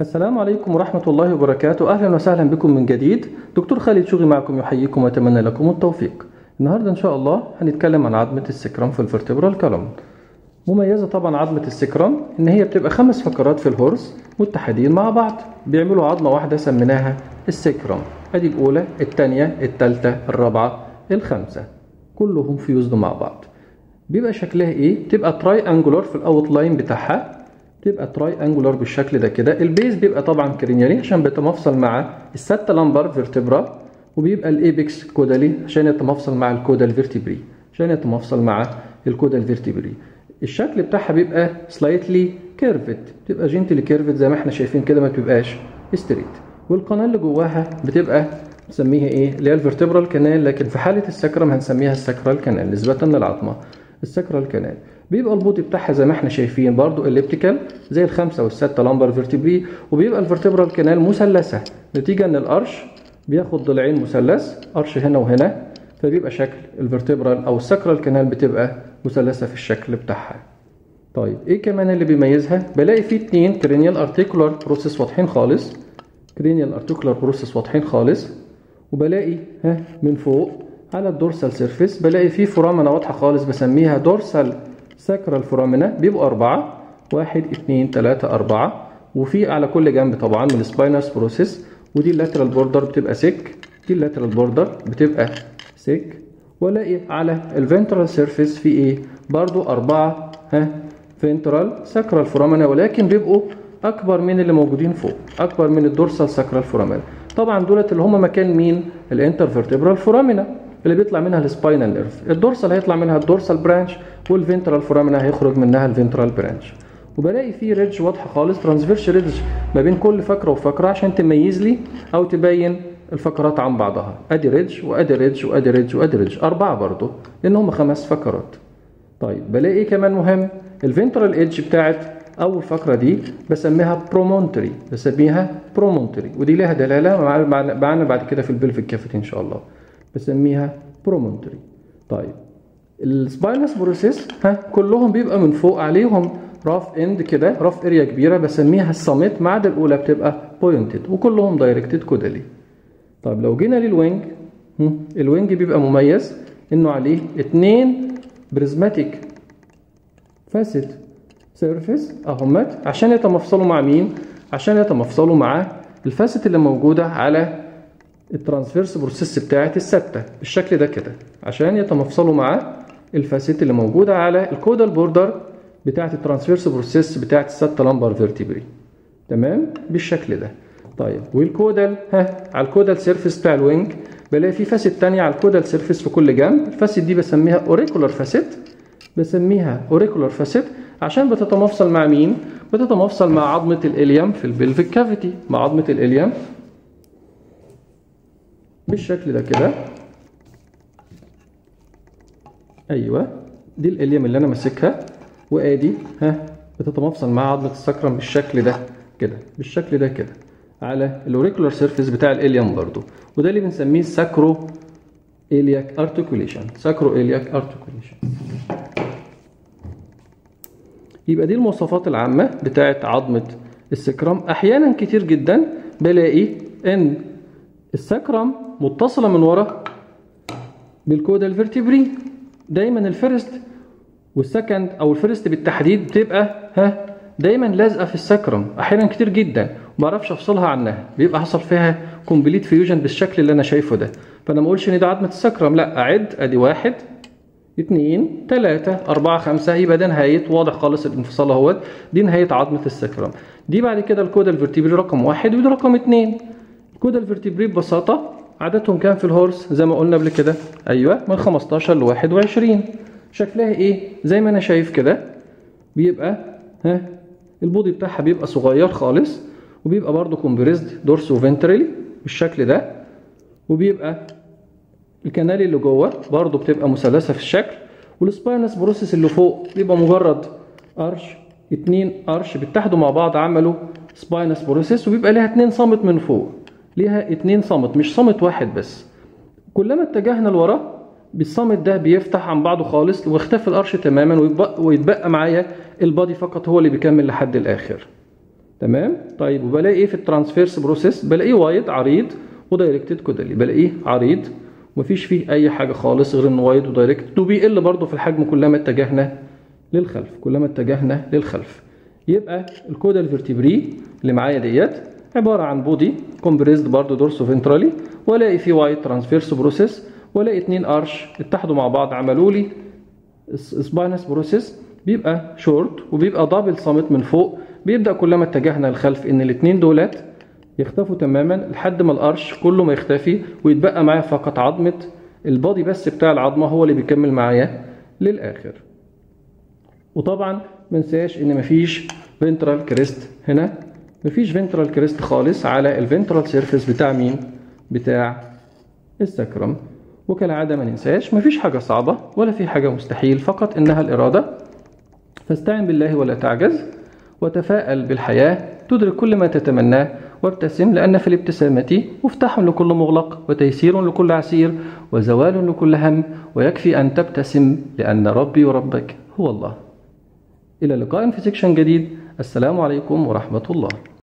السلام عليكم ورحمة الله وبركاته أهلا وسهلا بكم من جديد دكتور خالد شوقي معكم يحييكم وأتمنى لكم التوفيق النهاردة إن شاء الله هنتكلم عن عظمة السكرام في الفرتبرال كولوم مميزة طبعا عظمة السكرام إن هي بتبقى خمس فقرات في الهورس متحدين مع بعض بيعملوا عظمة واحدة سميناها السكرام أدي الأولى التانية التالتة الرابعة الخامسة كلهم فيوزد مع بعض بيبقى شكلها ايه تبقى تراي انجولار في الاوت لاين بتاعها تبقى تراي انجولار بالشكل ده كده البيز بيبقى طبعا كرينيالي عشان بيتمفصل مع الستة لامبر فيرتبرا وبيبقى الايبكس كودالي عشان يتمفصل مع الكودال فيرتبري عشان يتمفصل مع الكودال فيرتبري الشكل بتاعها بيبقى سلايتلي كيرفت بتبقى جنتلي كيرفت زي ما احنا شايفين كده ما بتبقاش ستريت والقناه اللي جواها بتبقى نسميها ايه اللي هي الفرتبرال كانال لكن في حاله السكرم هنسميها السكرال كانال نسبه للعظمه السكرال كانال بيبقى البودي بتاعها زي ما احنا شايفين برضو اليبتيكال زي الخمسه والسته لامبر فيرتبري وبيبقى الفرتبرال كانال مثلثه نتيجه ان القرش بياخد ضلعين مثلث قرش هنا وهنا فبيبقى شكل الفرتبرال او السكرال كانال بتبقى مثلثه في الشكل بتاعها طيب ايه كمان اللي بيميزها بلاقي فيه اتنين كرينيال ارتيكولار بروسيس واضحين خالص كرينيال ارتيكولار بروسيس واضحين خالص وبلاقي ها من فوق على الدورسال سيرفيس بلاقي فيه فورامنا واضحة خالص بسميها دورسال ساكرال فورامنا بيبقوا أربعة واحد اتنين تلاتة أربعة وفي على كل جنب طبعا من السباينس بروسيس ودي اللاترال بوردر بتبقى سيك دي اللاترال بوردر بتبقى سيك والاقي على الفنترال سيرفيس في ايه برضو أربعة ها فنترال ساكرال فورامنا ولكن بيبقوا أكبر من اللي موجودين فوق أكبر من الدورسال ساكرال فورامنا طبعا دولت اللي هم مكان مين الانترفيرتبرال فورامنا اللي بيطلع منها السباينال نيرف الدورسال هيطلع منها الدورسال برانش والفنترال فورامنا هيخرج منها الفنترال برانش وبلاقي فيه ريدج واضحه خالص ترانسفيرش ريدج ما بين كل فقره وفقره عشان تميز لي او تبين الفقرات عن بعضها ادي ريدج وادي ريدج وادي ريدج وادي ريدج اربعه برضه لان هم خمس فقرات طيب بلاقي ايه كمان مهم الفنترال ايدج بتاعت اول فقره دي بسميها برومونتري بسميها برومونتري ودي لها دلاله معانا بعد كده في البلفيك كافيتي ان شاء الله بسميها برومونتري طيب السباينس بروسيس ها كلهم بيبقى من فوق عليهم راف اند كده راف اريا كبيره بسميها السميت ما عدا الاولى بتبقى بوينتد وكلهم دايركتد كودالي طيب لو جينا للوينج الوينج بيبقى مميز انه عليه اتنين بريزماتيك فاسد سيرفيس اهمت عشان يتمفصلوا مع مين عشان يتمفصلوا مع الفاسد اللي موجوده على الترانسفيرس بروسيس بتاعت الستة بالشكل ده كده عشان يتمفصلوا مع الفاسيت اللي موجودة على الكودال بوردر بتاعت الترانسفيرس بروسيس بتاعت الستة لامبر فيرتبري تمام بالشكل ده طيب والكودال ها على الكودال سيرفيس بتاع الوينج بلاقي في فاسيت تانية على الكودال سيرفيس في كل جنب الفاسيت دي بسميها اوريكولار فاسيت بسميها اوريكولار فاسيت عشان بتتمفصل مع مين بتتمفصل مع عظمة الاليم في البلفيك كافيتي مع عظمة الاليم بالشكل ده كده ايوه دي الاليم اللي انا ماسكها وادي ها بتتمفصل مع عظمه السكرم بالشكل ده كده بالشكل ده كده على الاوريكولار سيرفيس بتاع الاليم برضو وده اللي بنسميه ساكرو الياك ارتكوليشن ساكرو الياك ارتكوليشن يبقى دي المواصفات العامه بتاعت عظمه السكرم احيانا كتير جدا بلاقي ان السكرم متصله من ورا بالكودا الفرتبري دايما الفيرست والسكند او الفيرست بالتحديد بتبقى ها دايما لازقه في السكرم احيانا كتير جدا ما بعرفش افصلها عنها بيبقى حصل فيها كومبليت فيوجن بالشكل اللي انا شايفه ده فانا ما اقولش ان ده عظمه السكرم لا اعد ادي واحد اتنين تلاتة أربعة خمسة يبقى ده نهاية واضح خالص الانفصال اهوت دي نهاية عظمة السكرم دي بعد كده الكودا الفرتبري رقم واحد ودي رقم اتنين الكودا الفرتبري ببساطة عددهم كام في الهورس زي ما قلنا قبل كده ايوه من 15 ل 21 شكلها ايه زي ما انا شايف كده بيبقى ها البودي بتاعها بيبقى صغير خالص وبيبقى برضو كومبريزد دورسو فنترالي بالشكل ده وبيبقى الكنال اللي جوه برضو بتبقى مثلثه في الشكل والسباينس بروسيس اللي فوق بيبقى مجرد قرش اتنين قرش بيتحدوا مع بعض عملوا سباينس بروسيس وبيبقى ليها اتنين صامت من فوق ليها اتنين صامت مش صامت واحد بس كلما اتجهنا لورا بالصامت ده بيفتح عن بعضه خالص ويختفي القرش تماما ويتبقى, ويتبقى معايا البادي فقط هو اللي بيكمل لحد الاخر تمام طيب وبلاقي ايه في الترانسفيرس بروسيس بلاقيه وايد عريض ودايركتد كودالي بلاقيه عريض ومفيش فيه اي حاجه خالص غير انه وايد ودايركتد وبيقل برضه في الحجم كلما اتجهنا للخلف كلما اتجهنا للخلف يبقى الكودال فيرتيبري اللي معايا ديت عباره عن بودي كومبريزد برضه دورسو فنترالي والاقي فيه وايد ترانسفيرس بروسيس والاقي اتنين ارش اتحدوا مع بعض عملوا لي سباينس بروسيس بيبقى شورت وبيبقى دبل صامت من فوق بيبدا كلما اتجهنا للخلف ان الاثنين دولت يختفوا تماما لحد ما القرش كله ما يختفي ويتبقى معايا فقط عظمه البادي بس بتاع العظمه هو اللي بيكمل معايا للاخر وطبعا ما ننساش ان مفيش فنترال كريست هنا مفيش فنترال كريست خالص على الفنترال سيرفيس بتاع مين بتاع السكرم وكالعاده ما ننساش مفيش حاجه صعبه ولا في حاجه مستحيل فقط انها الاراده فاستعن بالله ولا تعجز وتفاءل بالحياه تدرك كل ما تتمناه وابتسم لأن في الابتسامة مفتاح لكل مغلق وتيسير لكل عسير وزوال لكل هم ويكفي أن تبتسم لأن ربي وربك هو الله إلى لقاء في سكشن جديد السلام عليكم ورحمة الله